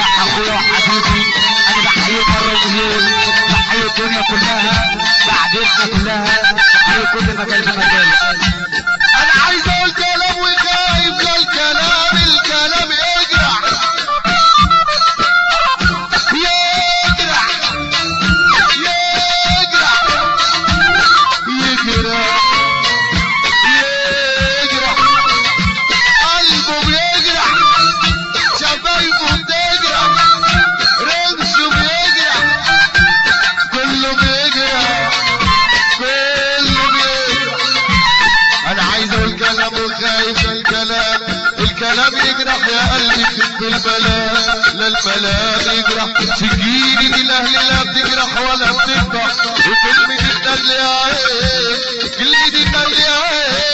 اخويا وحبيبي انا بحيي مره ومليون بحيي الدنيا كلها بعدتنا كلها بحيي كل مكان في مكان انا عايز اقول كلام وخايف لا الكلام الكلام يجرح يجرح يجرح يجرح يجرح قلبه بيجرح شفايفه بتجرح رمشه بيجرح كله بيجرح كله بيجرح انا عايز اقول كلام وخايف من الكلام الكلام يجرح يا قلبي في البلاء لا البلاء يجرح سجيني من الاهل لا بتجرح ولا بتفضح وكلمة النجل يا عين كلمة النجل يا عين